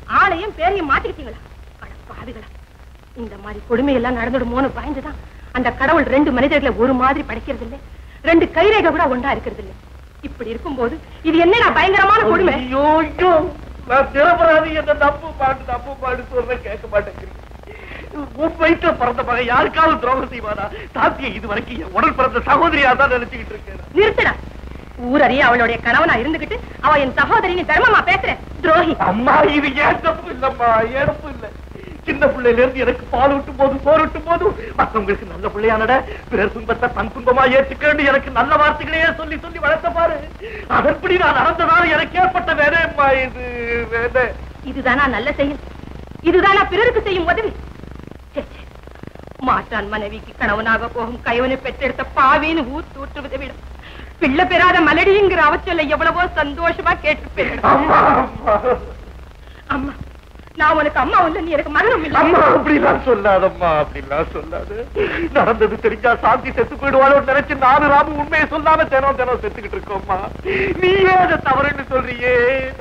ஆளையும் பேரையும் மாத்திக்கிட்டீங்களா அட பாவிகளா இந்த மாதிரி கொடுமை எல்லாம் நடந்துடுமோன்னு பயந்துதான் அந்த கடவுள் ரெண்டு மனிதர்களை ஒரு மாதிரி படைக்கிறது இல்லை ரெண்டு கைரேகை கூட ஒன்றா இருக்கிறது இல்லை இப்படி இருக்கும்போது இது என்னடா பயங்கரமான கொடுமை ஐயோ ஐயோ நான் நிரபராதி என்ன நம்பு பாட்டு நம்பு பாட்டு சொல்றேன் கேட்க மாட்டேங்கிறீங்க உன் வயிற்றுல பிறந்த மகன் யாருக்காவது துரோகம் செய்வானா சாத்திய இது வரைக்கும் என் உடல் பிறந்த சகோதரியா தான் நினைச்சுக்கிட்டு இருக்கேன் நிறுத்துடா ஊரறிய அவளுடைய கணவனா இருந்துகிட்டு அவ என் சகோதரின்னு தர்மமா பேசுற துரோகி அம்மா இது ஏன் தப்பு இல்லம்மா ஏன் தப்பு இல்ல சின்ன பிள்ளையில இருந்து எனக்கு பால் ஊட்டும் போது சோறு ஊட்டும் போது மத்தவங்களுக்கு நல்ல பிள்ளையானட பிறர் துன்பத்தை தன் துன்பமா ஏற்றுக்கொண்டு எனக்கு நல்ல வார்த்தைகளையே சொல்லி சொல்லி வளர்த்த பாரு அதன்படி நான் நடந்ததால எனக்கு ஏற்பட்ட வேலையம்மா இது வேலை இதுதானா நல்ல செயல் இதுதானா பிறருக்கு செய்யும் உதவி ச்சே, ச்சே. மாற்றான் மனைவிக்கு கணவனாக போகும் கைவனை பெற்றெடுத்த பாவின்னு ஊர் தூற்றுவதை விட பிள்ளை பெறாத மலடிங்கிற அவச்சொல்ல எவ்வளவோ சந்தோஷமா கேட்டு அம்மா அம்மா அம்மா நான் உனக்கு அம்மா இல்ல நீ எனக்கு மகனும் இல்ல அம்மா அப்படிலாம் சொல்லாதம்மா அப்படிலாம் சொல்லாது நடந்தது தெரிஞ்சா சாந்தி செத்து போயிடுவாளோ நினைச்சு நானு ராமு உண்மையை சொல்லாம தினம் தினம் செத்துக்கிட்டு இருக்கோம்மா நீயே அதை தவறுன்னு சொல்றியே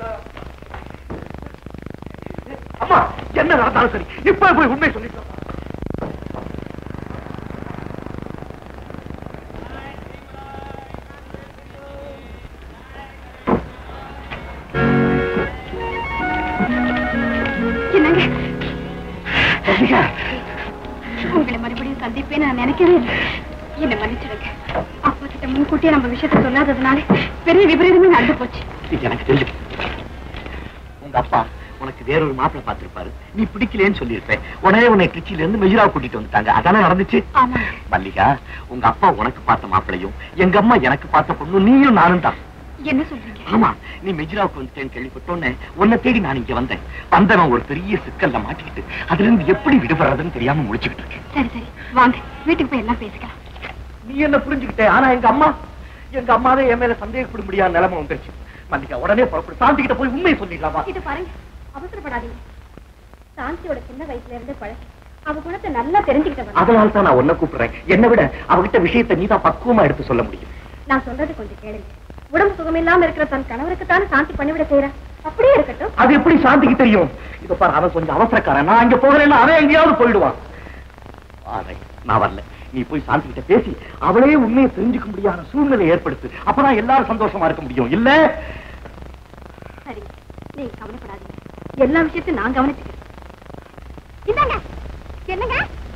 அம்மா என்ன நடந்தாலும் சரி இப்ப போய் உண்மை சொல்லிட்டு என்னங்க உங்களை மறுபடியும் சந்திப்பேன் நான் நினைக்கவே இல்லை என்ன மன்னிச்சிடுங்க அப்பா கிட்ட முன்கூட்டியே நம்ம விஷயத்த சொல்லாததுனால பெரிய விபரீதமே நடந்து போச்சு எனக்கு தெரியும் உங்க அப்பா உனக்கு வேறொரு மாப்பிள்ளை பார்த்திருப்பாரு நீ பிடிக்கலன்னு சொல்லியிருப்ப உடனே உன்னை திருச்சியில இருந்து மெஜிரா கூட்டிட்டு வந்துட்டாங்க அதானே நடந்துச்சு ஆமா மல்லிகா உங்க அப்பா உனக்கு பார்த்த மாப்பிளையும் எங்க அம்மா எனக்கு பார்த்த பொண்ணு நீயும் நானும் தான் என்ன சொல்றீங்க ஆமா நீ மெஜிராவுக்கு வந்துட்டேன்னு கேள்விப்பட்டோன்னே உன்னை தேடி நான் இங்க வந்தேன் வந்தவன் ஒரு பெரிய சிக்கல்ல மாட்டிக்கிட்டு அதுல இருந்து எப்படி விடுபடுறதுன்னு தெரியாம முடிச்சுக்கிட்டு இருக்கேன் சரி சரி வாங்க வீட்டுக்கு போய் எல்லாம் பேசிக்கலாம் நீ என்ன புரிஞ்சுக்கிட்டே ஆனா எங்க அம்மா எங்க அம்மாவே என் மேல சந்தேகப்பட முடியாத நிலைமை வந்துருச்சு மல்லிகா உடனே புறப்படு சாந்தி கிட்ட போய் உண்மையை சொல்லிடலாமா இது பாருங்க அவசரப்படாதீங்க சாந்தியோட சின்ன வயசுல இருந்து பழகி அவ குணத்தை நல்லா தெரிஞ்சுக்கிட்டவன் அதனால தான் நான் உன்னை கூப்பிடுறேன் என்னை விட அவகிட்ட விஷயத்தை நீ தான் பக்குவமா எடுத்து சொல்ல முடியும் நான் சொல்றது கொஞ்சம் கேளுங்க உடம்பு சுகமில்லாம இருக்கிற தன் கணவருக்கு தானே சாந்தி பண்ணிவிட செய்யறேன் அப்படியே இருக்கட்டும் அது எப்படி சாந்திக்கு தெரியும் இதோ பாரு அவன் கொஞ்சம் அவசரக்காரன் நான் அங்க போகலைன்னா அவன் எங்கேயாவது போயிடுவான் ஆரை, நான் வரல நீ போய் சாந்தி கிட்ட பேசி அவளே உண்மையை தெரிஞ்சுக்க முடியாத சூழ்நிலை ஏற்படுத்து அப்பதான் எல்லாரும் சந்தோஷமா இருக்க முடியும் இல்ல சரி நீங்க கவலைப்படாதீங்க எல்லா விஷயத்தையும் நான் கவனிச்சுக்கிறேன் இந்தாங்க என்னங்க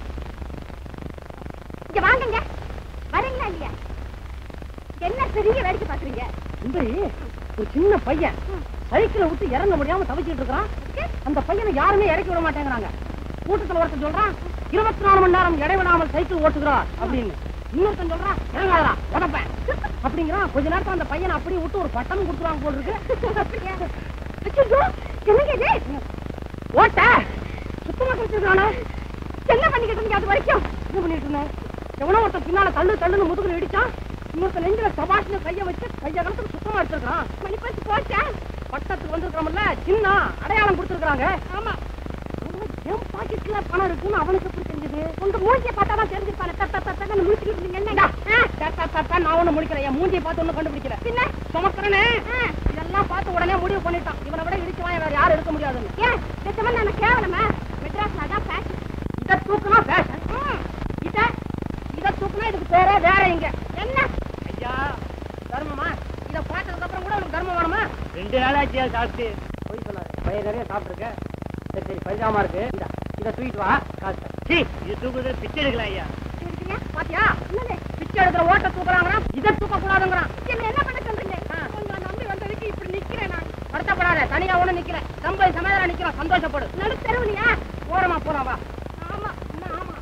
இங்க வாங்குங்க வரீங்களா இல்லையா என்ன பெரிய வேடிக்கை பாக்குறீங்க ஒரு சின்ன பையன் சைக்கிளை விட்டு இறங்க முடியாம தவிச்சிட்டு இருக்கான் அந்த பையனை யாருமே இறக்கி விட மாட்டேங்கிறாங்க கூட்டத்துல ஒருத்தன் சொல்றான் இருபத்தி நாலு மணி நேரம் இடைவிடாமல் சைக்கிள் ஓட்டுகிறார் அப்படின்னு இன்னொருத்தன் சொல்றான் இறங்காதடா உடப்பேன் அப்படிங்கிறான் கொஞ்ச நேரத்துல அந்த பையனை அப்படியே விட்டு ஒரு பட்டம் கொடுத்துருவாங்க போல் இருக்கு அச்சோ, என்னங்க இது ஓட்ட சுத்தமா கிடைச்சிருக்கானே என்ன பண்ணிக்கிட்டு இருந்தீங்க அது வரைக்கும் என்ன பண்ணிட்டு இருந்தேன் எவனோ ஒருத்தன் பின்னால தள்ளு தள்ளுன்னு முதுகுல இடிச்சான் இன்னொருத்தன் நெஞ்சில சபாஷ்னு கைய வச்சு கைய கணத்துக்கு சுத்தமா எடுத்துருக்கான் மணிப்பட்டு போச்சா பட்டத்துக்கு வந்திருக்கிறோம்ல சின்ன அடையாளம் கொடுத்துருக்காங்க ஆமா என் பாக்கெட்ல பணம் இருக்குன்னு அவனுக்கு எப்படி தெரிஞ்சது உங்க மூஞ்சிய பார்த்தா தான் தெரிஞ்சிருப்பாங்க தத்த தத்தன்னு முடிச்சுக்கிட்டு இருந்தீங்க இந்தா, என்னங்க ஆ, தா, தா, தா, நான் ஒண்ணு முடிக்கிறேன் என் மூஞ்சியை பார்த்து ஒண்ணு கண்டுபிடிக்கல பின்ன சுமக்கிறனே இதெல்லாம் பார்த்து உடனே முடிவு பண்ணிட்டான் இவனை விட இடிச்சு வாங்க வேற யாரும் எடுக்க முடியாதுன்னு ஏன் நிஜமா நான் கேவலமா மெட்ராஸ்ல அதான் ஃபேஷன் இத தூக்குனா ஃபேஷன் இத இத தூக்குனா இதுக்கு பேரே வேற எங்க என்ன ஐயா தர்மமா இத பார்த்ததுக்கு அப்புறம் கூட உனக்கு தர்மம் வேணுமா ரெண்டு நாளாச்சியா சாப்பிட்டு போய் சொல்லாரு பையன் நிறைய சாப்பிட்டுருக்க சரி சரி பரிதாபமா இருக்கு இந்த இத தூக்கிட்டு வா காசு தரேன். சீ, இது தூக்குறது பிச்சை எடுக்கலாம் ஐயா இருக்கீங்க? பாத்தியா பிச்சை எடுக்கிற ஓட்ட தூக்குறாங்கிறான் இத தூக்க கூடாதுங்கிறான் என்ன என்ன பண்ண சொல்றீங்க உங்களை நம்பி வந்ததுக்கு இப்படி நிக்கிறேன் நான் வருத்தப்படாத தனியா ஒண்ணு நிக்கல சம்பள சமயத்துல நிக்கிறோம் சந்தோஷப்படு நடுத்தருவனியா ஓரமா போலாம் வா ஆமா என்ன ஆமா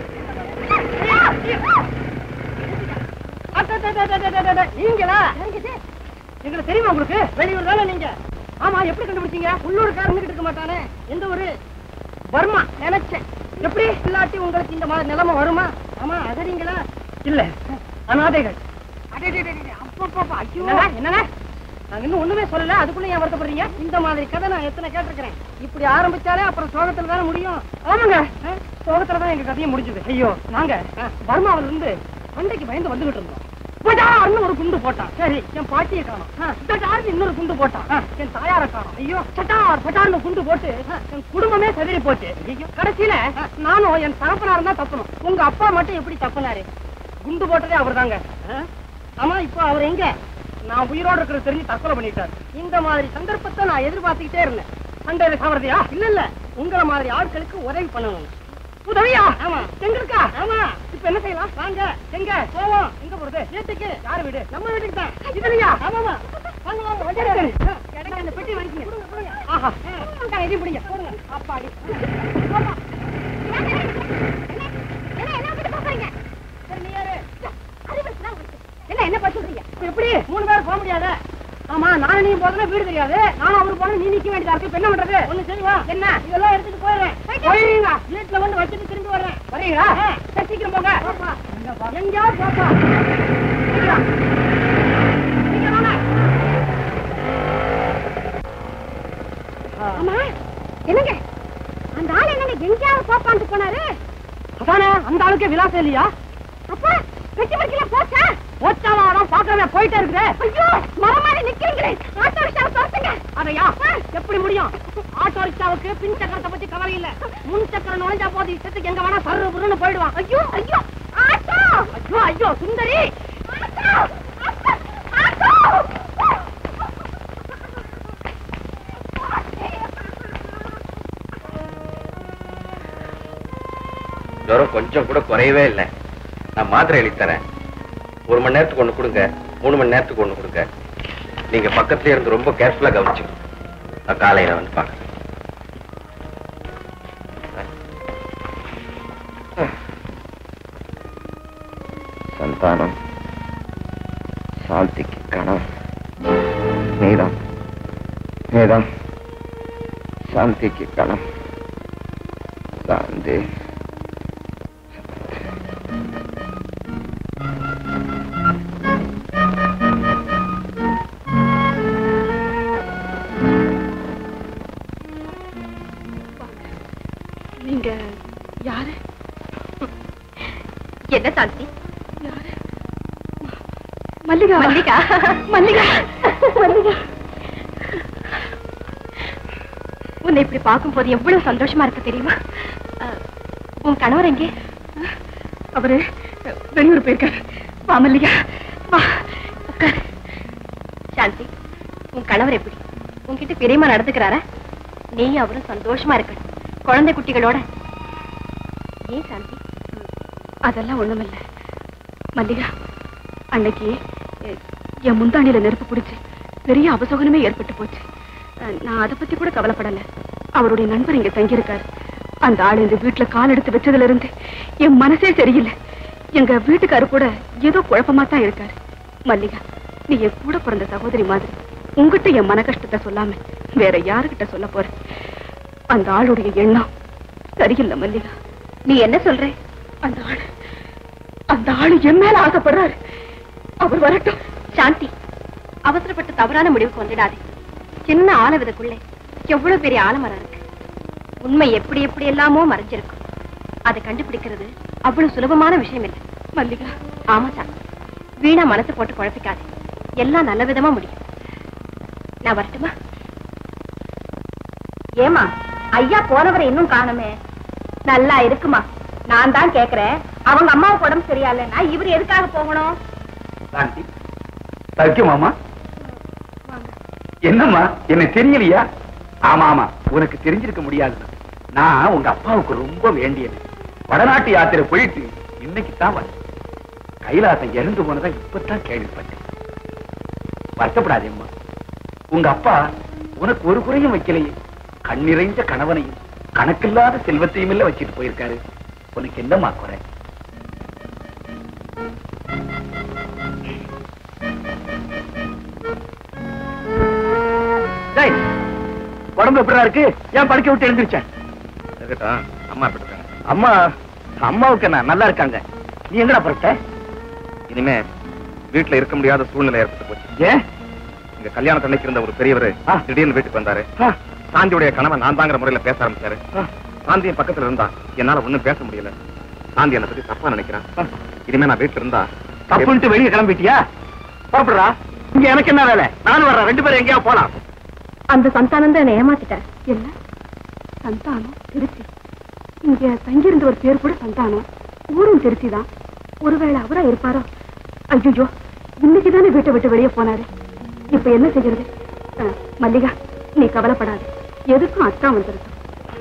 அட, அட, அட, அட, அட, அட, நீங்களா எங்களுக்கு தெரியுமா உங்களுக்கு வெளியூர் தானே நீங்க ஆமா எப்படி கண்டுபிடிச்சீங்க உள்ளூர்காரங்க இருக்க மாட்டானே எந்த ஒரு வருமா நினைச்சேன் எப்படி இல்லாட்டி உங்களுக்கு இந்த மாதிரி நிலைமை வருமா ஆமா அகறீங்களா இல்ல அனாதைகள் அப்பப்பா ஐயோ என்னங்க நாங்க இன்னும் ஒண்ணுமே சொல்லல அதுக்குள்ள ஏன் வருத்தப்படுறீங்க இந்த மாதிரி கதை நான் எத்தனை கேட்டிருக்கிறேன் இப்படி ஆரம்பிச்சாலே அப்புறம் சோகத்துல தானே முடியும் ஆமாங்க சோகத்துல தான் எங்க கதையை முடிஞ்சது ஐயோ நாங்க பர்மாவில இருந்து சண்டைக்கு பயந்து வந்துகிட்டு இருந்தோம் படார்னு ஒரு குண்டு போட்டான் சரி என் பாட்டியை காணும் படார்னு இன்னொரு குண்டு போட்டான் என் தாயார காணும் ஐயோ பட்டார் பட்டார்னு குண்டு போட்டு என் குடும்பமே செதறி போச்சு கடைசியில நானும் என் தகப்பனாரும் தான் தப்பணும் உங்க அப்பா மட்டும் எப்படி தப்புனாரு குண்டு போட்டதே அவர்தாங்க ஆமா இப்போ அவர் எங்க நான் உயிரோட இருக்கிறது தெரிஞ்சு தற்கொலை பண்ணிட்டாரு இந்த மாதிரி சந்தர்ப்பத்தை நான் எதிர்பார்த்துக்கிட்டே இருந்தேன் சண்டையில சாவறதையா இல்ல இல்ல உங்கள மாதிரி ஆட்களுக்கு உதவி பண்ணணும் உதவியா ஆமா எங்களுக்கா ஆமா இப்ப என்ன செய்யலாம் வாங்க எங்க போவோம் எங்க போறது வீட்டுக்கு யாரு வீடு நம்ம வீட்டுக்கு தான் இதுலயா ஆமாமா வாங்க வாங்க வண்டி எடுங்க. ஆ, எடுங்க அந்த பெட்டி வாங்கிக்கங்க ஆஹா இந்தாங்க, இதையும் பிடிங்க போடுங்க அப்பாடி போமா. சரி, நீ யாரு? என்ன என்ன பண்ண சொல்றீங்க எப்படி மூணு பேர் போக முடியாது ஆமா நானும் நீ போதுனா வீடு தெரியாது நானும் அவரு போனா நீ நிக்க வேண்டியதா இருக்கு இப்ப என்ன பண்றது ஒண்ணு செய்வா என்ன இதெல்லாம் எடுத்துட்டு போயிடுறேன் போயிருங்க வீட்டுல வந்து வச்சுட்டு திரும்பி வர்றேன் வரீங்களா சரி சீக்கிரம் போங்க எங்கேயாவது போப்பா சீக்கிரம். சீக்கிரம் வாங்க. ஆமா என்னங்க அந்த ஆள் என்னங்க எங்கேயாவது போப்பான்ட்டு போனாரு அதானே அந்த ஆளுக்கே விலாசம் இல்லையா அப்பா பெட்டி படிக்கல போச்சா போச்சாலும் பாக்குறவ போயிட்டே இருக்குதே ஐயோ மரம் மாதிரி நிக்கிறீங்களே ஆட்டோ ரிக்ஷாவை துரத்துங்க அதையா எப்படி முடியும் ஆட்டோ ரிக்ஷாவுக்கு பின் சக்கரத்தை பத்தி கவலை இல்ல முன் சக்கரம் நுழைஞ்சா போது இஷ்டத்துக்கு எங்க வேணா சர்ரு புருன்னு போயிடுவான் ஐயோ ஐயோ ஆட்டோ ஐயோ ஐயோ சுந்தரி ஆட்டோ ஆட்டோ, ஆட்டோ ஜுரம் கொஞ்சம் கூட குறையவே இல்லை நான் மாத்திரை எழுதி தரேன் ஒரு மணி நேரத்துக்கு ஒண்ணு கொடுங்க மூணு மணி நேரத்துக்கு ஒண்ணு கொடுங்க நீங்க பக்கத்துல இருந்து ரொம்ப கேர்ஃபுல்லா கவனிச்சுக்கணும் நான் காலையில வந்து பார்க்கறேன் சந்தானம் சாந்திக்கு கணம் நீதான் நீதான் சாந்திக்கு கணம் சாந்தி நீங்க யாரு என்ன சாந்தி மல்லிகா மல்லிகா மல்லிகா மல்லிகா உன்னை இப்படி பார்க்கும்போது எவ்வளவு சந்தோஷமா இருக்கு தெரியுமா அஹ், உன் கணவர் எங்கே அவரு வெளியூர் போயிருக்காரு வா மல்லிகா வா உட்காரு சாந்தி உன் கணவர் எப்படி உன்கிட்ட பிரியமா நடந்துக்கிறாரா நீ அவரும் சந்தோஷமா இருக்கணும் குழந்தை குட்டிகளோட ஏன் சாந்தி அதெல்லாம் ஒண்ணுமில்ல மல்லிகா அன்னைக்கு எ- என் முந்தாணியில நெருப்பு பிடிச்சு பெரிய அபசோகனமே ஏற்பட்டு போச்சு அஹ், நான் அதை பத்தி கூட கவலைப்படல அவருடைய நண்பர் இங்க தங்கியிருக்காரு அந்த ஆள் இந்த வீட்டுல கால் எடுத்து வச்சதுல இருந்து என் மனசே சரியில்லை எங்க வீட்டுக்காரு கூட ஏதோ குழப்பமா தான் இருக்காரு மல்லிகா நீ என் கூட பிறந்த சகோதரி மாதிரி உங்ககிட்ட என் மன கஷ்டத்தை சொல்லாம வேற யாருகிட்ட சொல்ல போற அந்த ஆளுடைய எண்ணம் சரியில்லை மல்லிகா நீ என்ன சொல்ற அந்த ஆளு அந்த ஆளு என் மேல ஆசைப்படுறாரு அவர் வரட்டும் சாந்தி அவசரப்பட்டு தவறான முடிவுக்கு வந்துடாதே சின்ன ஆலவிதக்குள்ளே எவ்வளவு பெரிய ஆலமரம் இருக்கு உண்மை எப்படி எப்படி எல்லாமோ மறைஞ்சிருக்கும் அதை கண்டுபிடிக்கிறது அவ்வளவு சுலபமான விஷயம் இல்லை மல்லிகா ஆமா சாந்தி வீணா மனசு போட்டு குழப்பிக்காது எல்லாம் நல்ல விதமா முடியும் நான் வரட்டுமா ஏமா ஐயா போனவரை இன்னும் காணுமே நல்லா இருக்குமா நான் தான் கேக்குறேன் அவங்க அம்மாவுக்கு உடம்பு சரியாயில்லைன்னா இவர் எதுக்காக போகணும் சாந்தி சௌக்கியமாமா என்னம்மா என்ன தெரியலையா ஆமா ஆமா உனக்கு தெரிஞ்சிருக்க முடியாது நான் உங்க அப்பாவுக்கு ரொம்ப வேண்டியது வடநாட்டு யாத்திரை போயிட்டு இன்னைக்கு தான் வந்தேன் கைலாசம் இறந்து போனதா இப்பதான் கேள்விப்பட்டேன் வருத்தப்படாதேம்மா உங்க அப்பா உனக்கு ஒரு குறையும் வைக்கலையே கண்ணிறைஞ்ச கணவனையும் கணக்கில்லாத செல்வத்தையும் இல்ல வச்சுட்டு போயிருக்காரு உனக்கு என்னம்மா குறை டேய், உடம்பு எப்படிடா இருக்கு ஏன் படுக்க விட்டு எழுந்திருச்சேன் இருக்கட்டும் அம்மா எப்படி இருக்காங்க அம்மா அம்மாவுக்கு என்ன நல்லா இருக்காங்க நீ எங்கடா புறப்பட்ட இனிமே வீட்டுல இருக்க முடியாத சூழ்நிலை ஏற்பட்டு போச்சு ஏன் இங்க கல்யாணத்து அன்னைக்கு இருந்த ஒரு பெரியவர் ஆ. திடீர்னு வீட்டுக்கு வந்தாரு ஆ, சாந்தியுடைய கணவன் நான் தாங்கிற முறையில பேச ஆரம்பிச்சாரு ஆ, சாந்தி என் பக்கத்துல இருந்தா என்னால ஒண்ணும் பேச முடியல சாந்தி என்னை பத்தி தப்பா நினைக்கிறான் ஆ. இனிமே நான் வீட்டுல இருந்தா தப்புன்ட்டு வெளியே கிளம்பிட்டியா புறப்படுறா இங்க எனக்கு என்ன வேலை நானும் வர்றேன் ரெண்டு பேரும் எங்கேயா போலாம் அந்த சந்தானம் தான் என்னை ஏமாத்திட்டார் என்ன சந்தானம் திருச்சி இங்க தங்கியிருந்த ஒரு பேர் கூட சந்தானம் ஊரும் திருச்சி தான் ஒருவேளை அவரா இருப்பாரோ ஐயோ இன்னைக்கு தானே வீட்டை விட்டு வெளியே போனாரு இப்ப என்ன செய்யறது அஹ், மல்லிகா நீ கவலைப்படாத எதுக்கும் அத்தான் வந்துருக்கு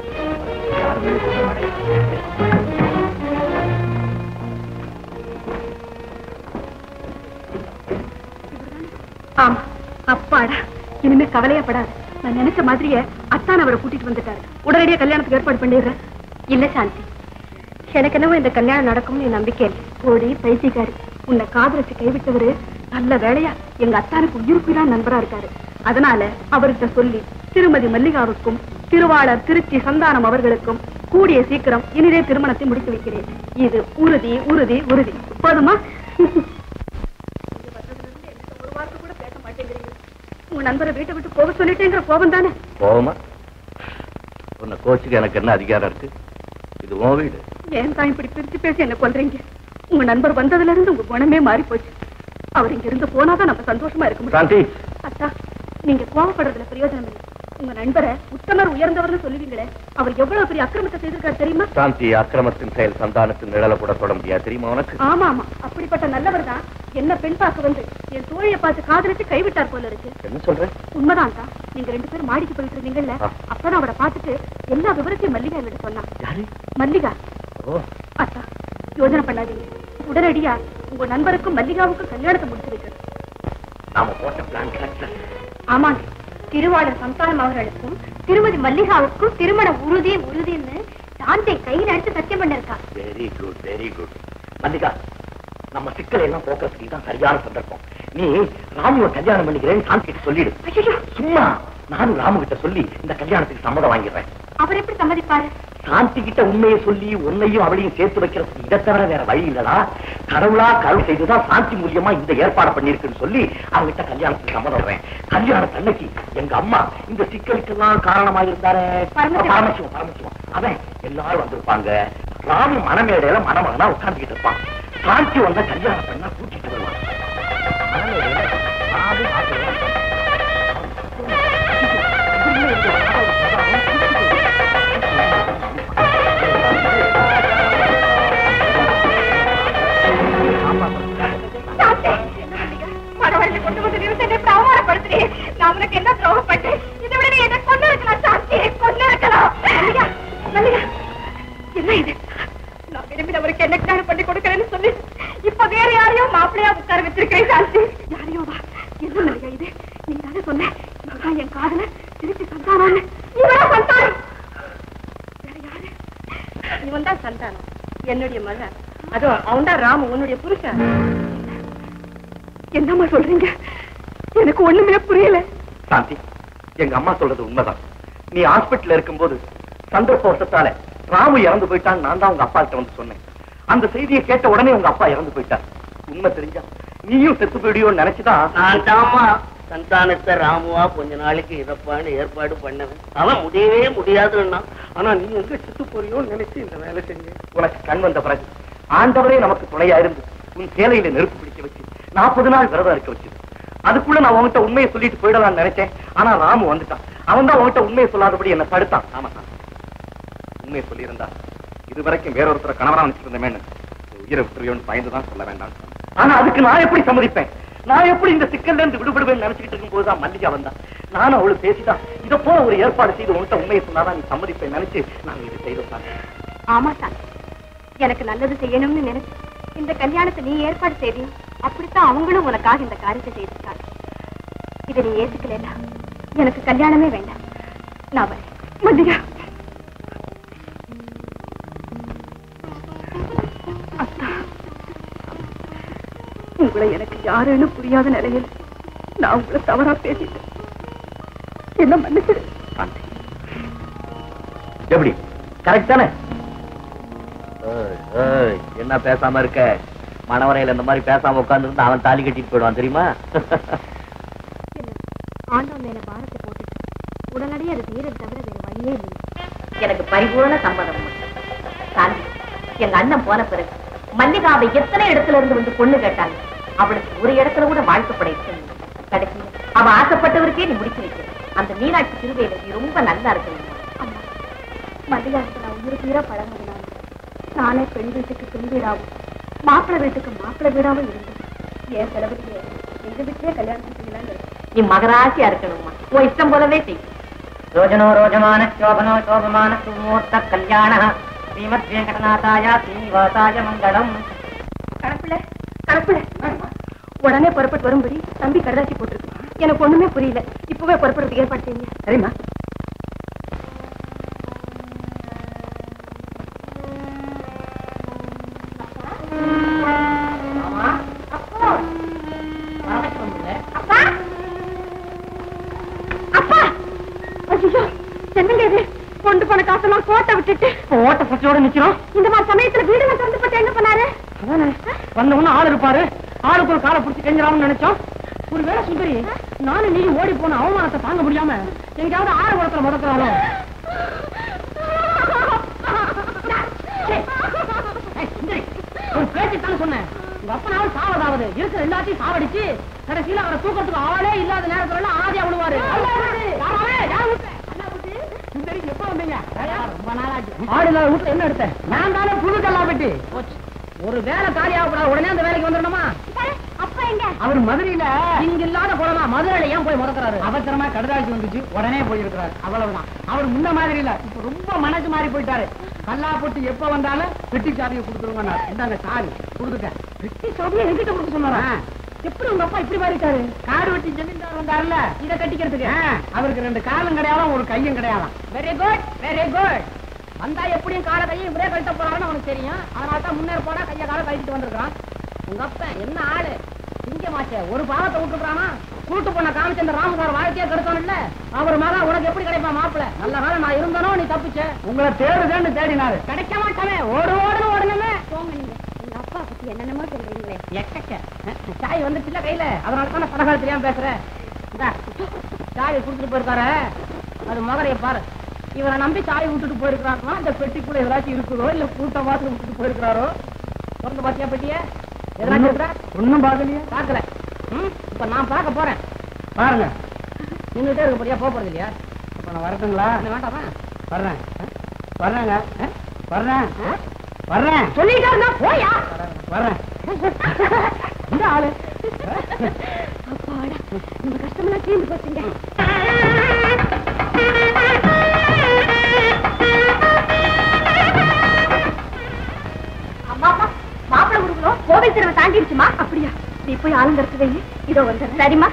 ஆமா அப்பாடா இனிமே கவலையப்படாது நான் நினைச்ச மாதிரியே அத்தான் அவரை கூட்டிட்டு வந்துட்டாரு உடனடியா கல்யாணத்துக்கு ஏற்பாடு பண்ணிடுறேன் இல்ல சாந்தி எனக்கு என்னவோ இந்த கல்யாணம் நடக்கும்னு என் நம்பிக்கை இல்லை ஓடி பைசிக்காரு உன்னை காதலிச்சு கைவிட்டவரு நல்ல வேலையா எங்க அத்தானுக்கு உயிருக்குயிரா நண்பரா இருக்காரு அதனால அவர்கிட்ட சொல்லி திருமதி மல்லிகாவுக்கும் திருவாளர் திருச்சி சந்தானம் அவர்களுக்கும் கூடிய சீக்கிரம் இனிதே திருமணத்தை முடித்து வைக்கிறேன் இது உறுதி உறுதி உறுதி போதுமா ஒரு வார்த்தை கூட பேச மாட்டேங்கிறீங்க உங்க நண்பரை வீட்டை விட்டு போக சொல்லிட்டேங்கிற கோபம் தானே போமா உன்னை கோச்சுக்கு எனக்கு என்ன அதிகாரம் இருக்கு இது உன் வீடு ஏன் தான் இப்படி பிரிச்சு பேசி என்ன கொல்றீங்க உங்க நண்பர் வந்ததுல இருந்து உங்க குணமே மாறி போச்சு அவர் இங்க இருந்து போனாதான் நம்ம சந்தோஷமா இருக்க முடியும் சாந்தி அத்தா நீங்க கோவப்படுறதுல பிரயோஜனம் இல்லை உங்க நண்பரை உத்தமர் உயர்ந்தவர்னு சொல்லுவீங்களே அவர் எவ்வளவு பெரிய அக்கிரமத்தை செய்திருக்காரு தெரியுமா சாந்தி அக்கிரமத்தின் செயல் சந்தானத்தின் நிழல கூட தொட முடியாது தெரியுமா உனக்கு ஆமா ஆமா அப்படிப்பட்ட நல்லவர் தான் என்ன பெண் பார்க்க வந்து என் தோழியை பார்த்து காதலிச்சு கைவிட்டார் போல இருக்கு என்ன சொல்ற உண்மைதான் தான் நீங்க ரெண்டு பேரும் மாடிக்கு போயிட்டு இருந்தீங்கல்ல ஆ. அப்பதான் அவரை பார்த்துட்டு எல்லா விவரத்தையும் மல்லிகா என்னிட்ட சொன்னா யாரு மல்லிகா ஓ அத்தா யோசனை பண்ணாதீங்க உடனடியா உங்க நண்பருக்கும் மல்லிகாவுக்கும் கல்யாணத்தை முடிச்சு வைக்கணும் நாம போட்ட பிளான் கரெக்டா ஆமாங்க திருவாளர் சந்தானம் அவர்களுக்கும் திருமதி மல்லிகாவுக்கும் திருமண உறுதி உறுதின்னு சாந்தை கையில் எடுத்து சத்தியம் பண்ணிருக்கா very good very good Mallika நம்ம சிக்கலை எல்லாம் போக்குறதுக்கு தான் சரியான சந்தர்ப்பம் நீ ராமுவை கல்யாணம் பண்ணிக்கிறேன்னு சாந்தி கிட்ட சொல்லிடு ஐயோ சும்மா நானும் ராமு கிட்ட சொல்லி இந்த கல்யாணத்துக்கு சம்மதம் வாங்கிடுறேன் அவர் எப்படி சம்மதிப்பாரு சாந்தி கிட்ட உண்மையை சொல்லி உன்னையும் அவளையும் சேர்த்து வைக்கிறதுக்கு இதை தவிர வேற வழி இல்லடா கடவுளா கருள் செய்துதான் சாந்தி மூலியமா இந்த ஏற்பாடு பண்ணிருக்குன்னு சொல்லி அவங்கிட்ட கல்யாணத்துக்கு சம்மதம் வரேன் கல்யாணத்து அன்னைக்கு எங்க அம்மா இந்த சிக்கலுக்கெல்லாம் காரணமா இருந்தாரே பரமசிவம். பரமசிவம் பரமசிவம் அவன் எல்லாரும் வந்திருப்பாங்க ராமு மணமேடையில மணமகனா உட்கார்ந்துகிட்டு இருப்பான் சாந்தி வந்த கல்யாணம் பண்ணா கூட்டிட்டு வருவான் மணமேடையில ராமு மாப்பிள்ளையும் மனவரத்தை கொண்டு வந்து நிறுத்த என்னை அவமானப்படுத்துறீ நான் உனக்கு என்ன துரோகம் பண்ணேன் இதை விட நீ என்ன கொண்டு இருக்கலாம் சாந்தி கொண்டு இருக்கலாம் மல்லிகா மல்லிகா என்ன இது நான் விரும்பினவருக்கு என்ன கல்யாணம் பண்ணி கொடுக்கறேன்னு சொல்லி இப்ப வேற யாரையோ மாப்பிள்ளையா உட்கார வச்சிருக்கேன் சாந்தி யாரையோ வா என்ன மல்லிகா இது நீ தானே சொன்ன இவதான் என் காதல திருச்சி சந்தானம் இவரா சந்தானம் வேற யாரு இவன் தான் சந்தானம் என்னுடைய மகன் அதோ அவன் தான் ராமு உன்னுடைய புருஷன் என்னம்மா சொல்றீங்க எனக்கு ஒண்ணுமே புரியல சாந்தி எங்க அம்மா சொல்றது உண்மைதான் நீ ஹாஸ்பிட்டல்ல இருக்கும்போது சந்தர்ப்பவசத்தால ராமு இறந்து போயிட்டான் நான் தான் உங்க அப்பா கிட்ட வந்து சொன்னேன் அந்த செய்தியை கேட்ட உடனே உங்க அப்பா இறந்து போயிட்டார் உண்மை தெரிஞ்சா நீயும் செத்து போயிடியோன்னு நினைச்சுதான் நான் தாமா சந்தானத்தை ராமுவா கொஞ்ச நாளைக்கு இறப்பான்னு ஏற்பாடு பண்ணவன் அவன் முடியவே முடியாதுன்னா ஆனா நீ எங்க செத்து போறியோன்னு நினைச்சு இந்த வேலை செஞ்சேன் உனக்கு கண் வந்த பிறகு ஆண்டவரே நமக்கு துணையா இருந்து உன் சேலையில நெருப்பு பிடிக்க வச்சு நாற்பது நாள் விரதம் இருக்க வச்சது அதுக்குள்ள நான் உன்கிட்ட உண்மையை சொல்லிட்டு போயிடலாம்னு நினைச்சேன் ஆனா ராமு வந்துட்டான் அவன் தான் உன்கிட்ட உண்மையை சொல்லாதபடி என்ன தடுத்தான் ஆமா சார் உண்மையை சொல்லியிருந்தா இதுவரைக்கும் வேற ஒருத்தர கணவரா நினைச்சிட்டு இருந்தேன்னு உயிரை விட்டுறியோன்னு பயந்துதான் சொல்ல வேண்டாம் ஆனா அதுக்கு நான் எப்படி சம்மதிப்பேன் நான் எப்படி இந்த சிக்கல்ல இருந்து விடுபடுவேன்னு நினைச்சிட்டு இருக்கும் போதுதான் மல்லிகா வந்தான் நானும் அவளு பேசிதான் இதை போல ஒரு ஏற்பாடு செய்து உன்கிட்ட உண்மையை சொன்னாதான் நீ சம்மதிப்பேன் நினைச்சு நாங்க இது செய்தோம் ஆமா சார் எனக்கு நல்லது செய்யணும்னு நினைச்சு இந்த கல்யாணத்தை நீ ஏற்பாடு செய்தி அப்படித்தான் அவங்களும் உனக்காக இந்த காரியத்தை செய்திருக்காங்க இதை நீ ஏத்துக்கல எனக்கு கல்யாணமே வேண்டாம் நான் வரேன் மல்லிகா அத்தா உங்களை எனக்கு யாருன்னு புரியாத நிலையில் நான் உங்களை தவறா பேசிட்டேன் என்ன மன்னிச்சிடு சாந்தி. எப்படி கரெக்ட் தானே ஏய், ஏய், என்ன பேசாம இருக்க மணவரையில இந்த மாதிரி பேசாம உட்கார்ந்து அவன் தாலி கட்டிட்டு போயிடுவான் தெரியுமா ஆண்டவன் மேல பாரத்தை போட்டு உடனடியே அது தீரது தவிர வேற வழியே இல்லை எனக்கு பரிபூர்ண சம்மதம் உண்டு. சாந்தி எங்க அண்ணன் போன பிறகு மல்லிகாவை எத்தனை இடத்துல இருந்து வந்து பொண்ணு கேட்டாங்க அவளுக்கு ஒரு இடத்துல கூட வாழ்க்கப்பட இருக்கணும் கடைசி அவ ஆசைப்பட்டவருக்கே நீ முடிச்சு வைக்கிற அந்த மீனாட்சி திருவேல நீ ரொம்ப நல்லா இருக்கணும் மல்லிகாவுக்கு நான் உயிர் தீர பழகினான் நானே பெண் வீட்டுக்கு பெண் வீடாவும் மாப்பிள்ளை வீட்டுக்கு மாப்பிள்ளை வீடாவும் இருந்தேன் என் செலவுக்கு எங்க வீட்டிலே கல்யாணம் செய்யலாங்க நீ மகராசியா இருக்கணும்மா உன் இஷ்டம் போலவே செய் ரோஜனோ ரோஜமான சோபனோ சோபமான சுமூர்த்த கல்யாண ஸ்ரீமத் வெங்கடநாதாய ஸ்ரீனிவாசாய மங்களம் கணப்புல கணப்புல உடனே புறப்பட்டு வரும்படி தம்பி கடுதாசி போட்டிருக்கு எனக்கு ஒண்ணுமே புரியல இப்பவே புறப்படுறதுக்கு ஏற்பாடு செய்யுங்க சரிம்மா அப்பா ஐயோ என்னங்க இது கொண்டு போன காசெல்லாம் கோட்டை விட்டுட்டு ஓட்ட சச்சியோட நிக்கிறோம் இந்த மாதிரி சமயத்துல வீடுல திறந்து போட்டு என்ன பண்ணாரு அதானே வந்த உடனே ஆள் இருப்பாரு ஆளுக்கு ஒரு காலை பிடிச்சி கெஞ்சலாம்னு நினைச்சோம் ஒருவேளை சுந்தரி நானும் நீ ஓடி போன அவமானத்தை தாங்க முடியாம எங்கேயாவது ஆறு குளத்துல முதக்கிறாளோ ஏய், சுந்தரி, ஒரு பேச்சு தானே சொன்னேன் உங்க அப்பனாவது சாவதாவது இருக்கிற எல்லாத்தையும் சாவடிச்சு கடைசியில அவரை தூக்கத்துக்கு ஆளே இல்லாத நேரத்துல எல்லாம் ஆதியா விழுவாரு யாராவே? யார் விட்ட? சுந்தரி எப்ப வந்தீங்க ரொம்ப நாளாச்சு ஆடு இல்லாத வீட்டுல என்ன எடுத்தேன் நான் தானே புது கல்லா வெட்டி போச்சு ஒரு வேலை காலியாகக்கூடாது உடனே அந்த வேலைக்கு வந்துடணுமா அப்பா எங்க அவர் மதுரையில இங்க இல்லாத போறமா மதுரையில ஏன் போய் முதக்கிறாரு அவசரமா கடுதாசி வந்துச்சு உடனே போயிருக்கிறாரு அவ்வளவுதான் அவர் முன்ன மாதிரி இல்ல இப்ப ரொம்ப மனசு மாறி போயிட்டாரு கல்லா போட்டு எப்ப வந்தாலும் பெட்டி சாவியை கொடுத்துருங்க இந்தாங்க சாவி கொடுத்துட்டேன் பெட்டி சாவியை எங்கிட்ட கொடுக்க சொன்னாரா எப்படி உங்க அப்பா இப்படி மாறிட்டாரு காடு வெட்டி ஜமீன்தார் வந்தாருல்ல இத கட்டிக்கிறதுக்கு அவருக்கு ரெண்டு காலும் கிடையாதாம் ஒரு கையும் கிடையாதாம் வெரி குட் வெரி குட் வந்தா எப்படியும் கால கையும் இப்படியே கழித்த போறான்னு அவனுக்கு தெரியும் அதனால தான் முன்னேற போனா கைய கால கழிச்சிட்டு வந்திருக்கான் உங்க அப்பன் என்ன ஆளு சிங்கமாச்சே ஒரு பாவத்தை விட்டுக்கிறானா கூட்டு போன காமிச்ச இந்த ராமசார் வாழ்க்கையே கெடுத்தானுல்ல அவர் மேல உனக்கு எப்படி கிடைப்பான் மாப்பிள நல்ல காலம் நான் இருந்தனோ நீ தப்பிச்ச உங்களை தேடுதேன்னு தேடினாரு கிடைக்க மாட்டானே ஓடு ஓடுன்னு ஓடணுமே போங்க நீங்க எங்க அப்பா பத்தி என்னென்னமோ சொல்றீங்களே எக்கச்ச சாய் வந்துச்சுல கையில அதனால தான் பலகால தெரியாம பேசுறேன் இந்தா, சாவி கொடுத்துட்டு போயிருக்காரு அது மகரைய பாரு இவரை நம்பி சாவி விட்டுட்டு போயிருக்காருன்னா இந்த பெட்டிக்குள்ள ஏதாச்சும் இருக்குதோ இல்ல கூட்ட வாசல் விட்டுட்டு போயிருக்காரோ திறந்து பாத்தியா பெட்டிய எதனாச்சும் இருக்கா ஒண்ணும் பாக்கலையா பாக்கல ம் இப்ப நான் பார்க்க போறேன் பாருங்க நின்றுட்டே இருக்க போறியா போக போறது இல்லையா இப்ப நான் வரட்டுங்களா வேண்டாமா வர்றேன் ஆ? வர்றேங்க ஆ? வர்றேன் ஆ? வர்றேன் சொல்லிட்டாருன்னா போயா வர்றேன் இந்த ஆளு அப்பாடா இந்த கஷ்டமெல்லாம் தீர்ந்து போச்சுங்க அம்மா அம்மா மாப்பிள்ளை குடுக்கணும் கோவில் தெருவை தாண்டிடுச்சுமா அப்படியா நீ போய் ஆளுங்கறது வை இதோ வந்து சரிம்மா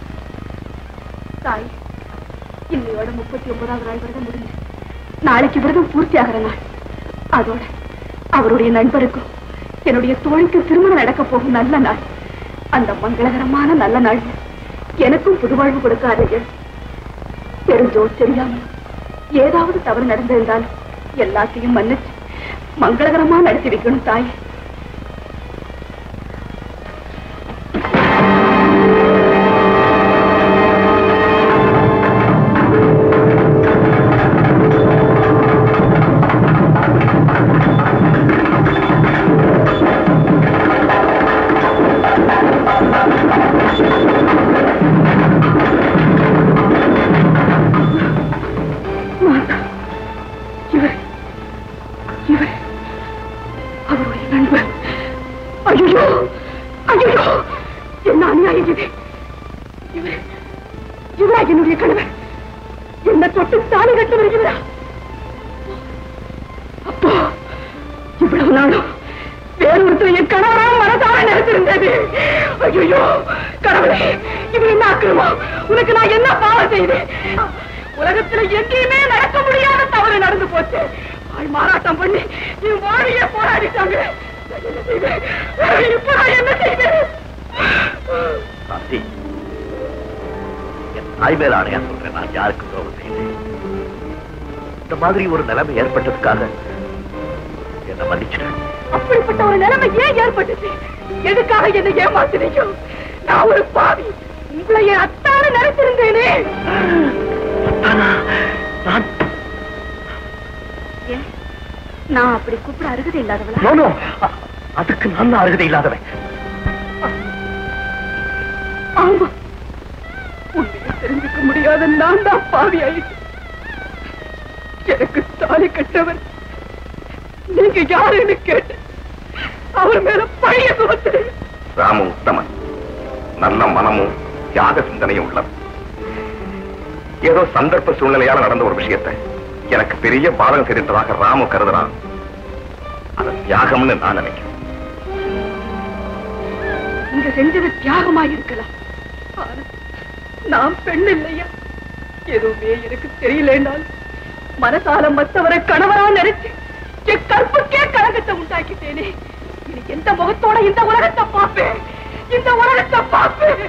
தாய் இன்னையோட முப்பத்தி ஒன்பதாவது நாள் விரதம் முடிஞ்சு நாளைக்கு விரதம் பூர்த்தி ஆகிற நாள் அதோட அவருடைய நண்பருக்கும் என்னுடைய தோழிக்கும் திருமணம் நடக்க போகும் நல்ல நாள் அந்த மங்களகரமான நல்ல நாள் எனக்கும் புதுவாழ்வு கொடுக்காதீர்கள் தெரிஞ்சோ தெரியாம ஏதாவது தவறு நடந்திருந்தால் எல்லாத்தையும் மன்னிச்சு மங்களகரமா நடத்தி வைக்கணும் தாய் மாதா இவர் இவர் அவருடைய நண்பர் ஐயோ ஐயோ என்ன அநியாயம் இது இவர் இவரா என்னுடைய கணவர் என்ன தொட்டு தாலி கட்ட வருகிறா அப்போ இவ்வளவு நாளும் வேறொருத்தர் என் கணவராக மனதார நினைத்திருந்தது ஐயோ கடவுளே இது என்ன அக்கிரமம் உனக்கு நான் என்ன பாவம் செய்தேன் உலகத்துல எங்கேயுமே நடக்க முடியாத தவறு நடந்து போச்சு வாய் மாறாட்டம் பண்ணி என் வாழிய போராடிட்டாங்க நான் என்ன செய்வேன் இப்ப நான் என்ன செய்வேன் சாந்தி என் தாய் மேல ஆணையா சொல்றேன் நான் யாருக்கும் துரோகம் செய்யல இந்த மாதிரி ஒரு நிலைமை ஏற்பட்டதுக்காக என்ன மன்னிச்சிடு அப்படிப்பட்ட ஒரு நிலைமை ஏன் ஏற்பட்டுச்சு எதுக்காக என்ன ஏமாத்துறீங்க நான் ஒரு பாவி உங்களை என் அத்தான நினைச்சிருந்தேனே நான் நான் அப்படி கூப்பிட அருகதை இல்லாதவளா நோ, நோ. அதுக்கு நான் தான் அருகதை இல்லாதவன் ஆமா உண்மையை தெரிஞ்சுக்க முடியாத நான் தான் பாவி ஆயிட்டேன் எனக்கு தாலி கட்டவர் நீங்க யாருன்னு கேட்டு அவர் மேல பழைய சுமத்து ராமு உத்தமன் நல்ல மனமும் தியாக சிந்தனையும் உள்ளது ஏதோ சந்தர்ப்ப சூழ்நிலையால நடந்த ஒரு விஷயத்தை எனக்கு பெரிய பாதகம் தெரிந்ததாக ராமு கருதுறான் அது தியாகம்னு நான் நினைக்கிறேன் நீங்க செஞ்சது தியாகமா இருக்கலாம் ஆனா நான் பெண் இல்லையா எதுவுமே எனக்கு தெரியலனால் மனசால மத்தவரை கணவரா நினைச்சு என் கற்புக்கே கழகத்தை உண்டாக்கிட்டேனே இனி எந்த முகத்தோட இந்த உலகத்தை பார்ப்பேன் இந்த உலகத்தை பார்ப்பேன்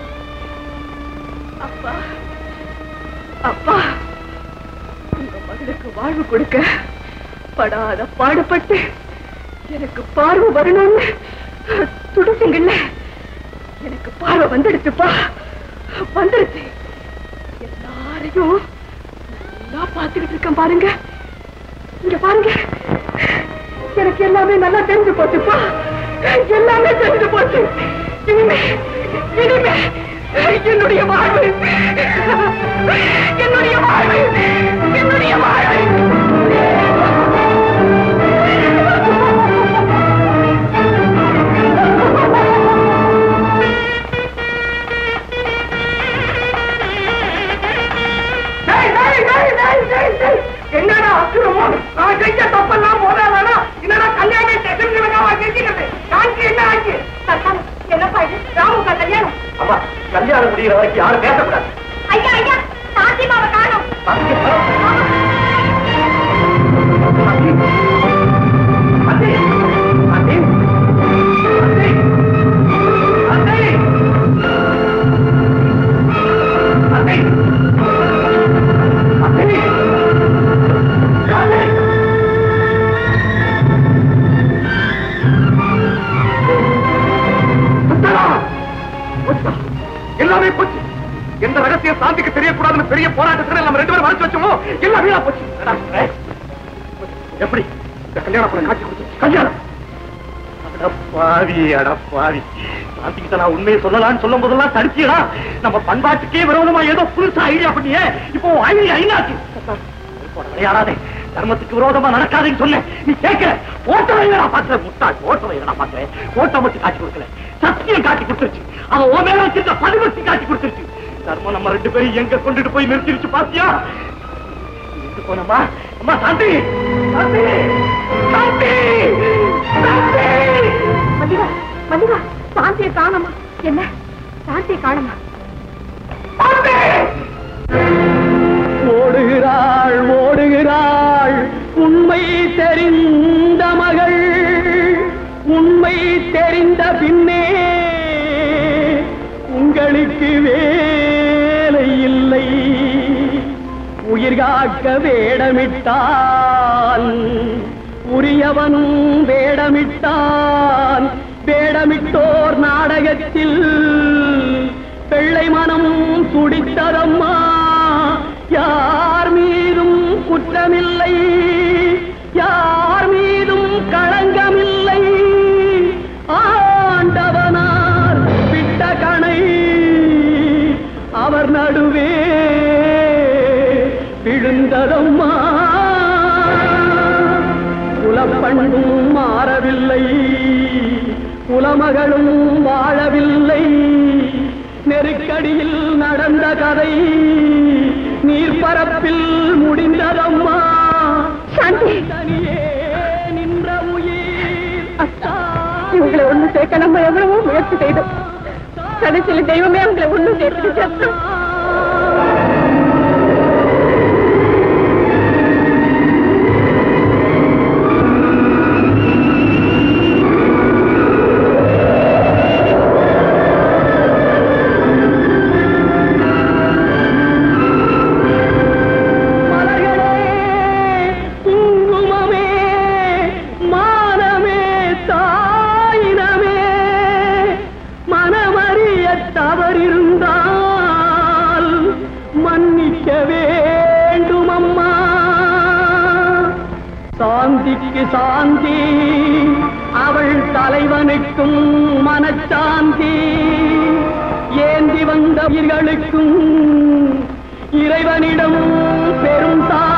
அப்பா அப்பா உங்க மகளுக்கு வாழ்வு கொடுக்க படாத பாடுபட்டு எனக்கு பார்வை வரணும்னு துடிச்சிங்கல்ல எனக்கு பார்வை வந்துடுச்சுப்பா வந்துடுச்சு எல்லாரையும் நல்லா பார்த்துக்கிட்டு இருக்கேன் பாருங்க இங்க பாருங்க எனக்கு எல்லாமே நல்லா தெரிஞ்சு போச்சுப்பா எல்லாமே தெரிஞ்சு போச்சு இனிமே இனிமே என்னுடைய வாழ்வு என்னுடைய வாழ்வு என்னுடைய வாழ்வு டேய், டேய், டேய், டேய், டேய், டேய். என்னடா அக்கிரமம் நான் செஞ்ச தப்பெல்லாம் போதாதானா என்னடா கல்யாணம் செஞ்சுருக்கா செஞ்சுக்கிறது காஞ்சி என்ன ஆச்சு என்னப்பா இது ராமுக்கா கல்யாணம் அம்மா கல்யாணம் முடிகிற வரைக்கும் யாரும் பேசக்கூடாது ஐயா ஐயா சாந்திமாவை காணும் அங்கே அண்ணே, அண்ணே, அண்ணே, அண்ணே, அண்ணே, அண்ணே, அண்ணே. சுத்தரா, சுத்தா, எல்லாமே போச்சு எந்த ரகசியம் சாந்திக்கு தெரியக்கூடாதுன்னு பெரிய போராட்டத்துல நம்ம ரெண்டு பேரும் மறைச்சு வச்சோமோ எல்லாம் வீணா போச்சு என்னடா, ஏய், எப்படி இந்த கல்யாண படம் காட்சி கொடுத்து கல்யாணம் அடப்பாவி அடப்பாவி சாந்திக்கிட்ட நான் உண்மையை சொல்லலாம்னு சொல்லும் போதெல்லாம் தடுக்கியடா நம்ம பண்பாட்டுக்கே விரோதமா ஏதோ புதுசா ஐடியா பண்ணியே இப்போ ஐடியா ஐநாச்சு விளையாடாதே தர்மத்துக்கு விரோதமா நடக்காதுன்னு சொன்னேன் நீ கேட்கல ஓட்டவை என்னடா பாக்குற முட்டாள் ஓட்டவை என்னடா பாக்குறேன் ஓட்ட மட்டும் காட்சி கொடுக்கல சத்தியம் காட்சி கொடுத்துருச்சு அவன் ஓ மேல வச்சிருந்த பதிவத்தி காட்சி கொடுத்துருச்சு தர்மம் நம்ம ரெண்டு பேரும் எங்க கொண்டுட்டு போய் நிறுத்திருச்சு பாத்தியா எங்க போனமா அம்மா சாந்தி சாந்தி சாந்தி சாந்தி மல்லிகா மல்லிகா சாந்தியை காணமா என்ன சாந்தியை காணமா ஓடுகிறாள் ஓடுகிறாள் உண்மை தெரிந்த மகள் உண்மை தெரிந்த பின்னே உங்களுக்கு வேலை இல்லை உயிர் காக்க வேடமிட்டான் உரியவன் வேடமிட்டான் வேடமிட்டோர் நாடகத்தில் வெள்ளை மனம் துடித்ததம்மா யார் மீதும் குற்றமில்லை யார் மீதும் களங்கமில்லை ஆண்டவனார் விட்ட கணை அவர் நடுவே விழுந்ததம்மா குலப்பண்பும் மாறவில்லை குலமகளும் வாழவில்லை நெருக்கடியில் நடந்த கதை நீர்ப்பரப்பில் முடிந்ததம்மா சாந்தி தனியே நின்ற உயிர் இவங்களை ஒண்ணு சேர்க்க நம்ம எவ்வளவோ முயற்சி செய்தோம் கடைசியில் தெய்வமே அவங்களை ஒண்ணு சேர்த்துட்டு செத்தோம். மலர்களே குங்குமமே மானமே தாயினமே மனமறிய தவறிருந்தான் மனைவிக்கு சாந்தி அவள் தலைவனுக்கும் மனச்சாந்தி ஏந்தி வந்த உயிர்களுக்கும் இறைவனிடம் பெரும் சாந்தி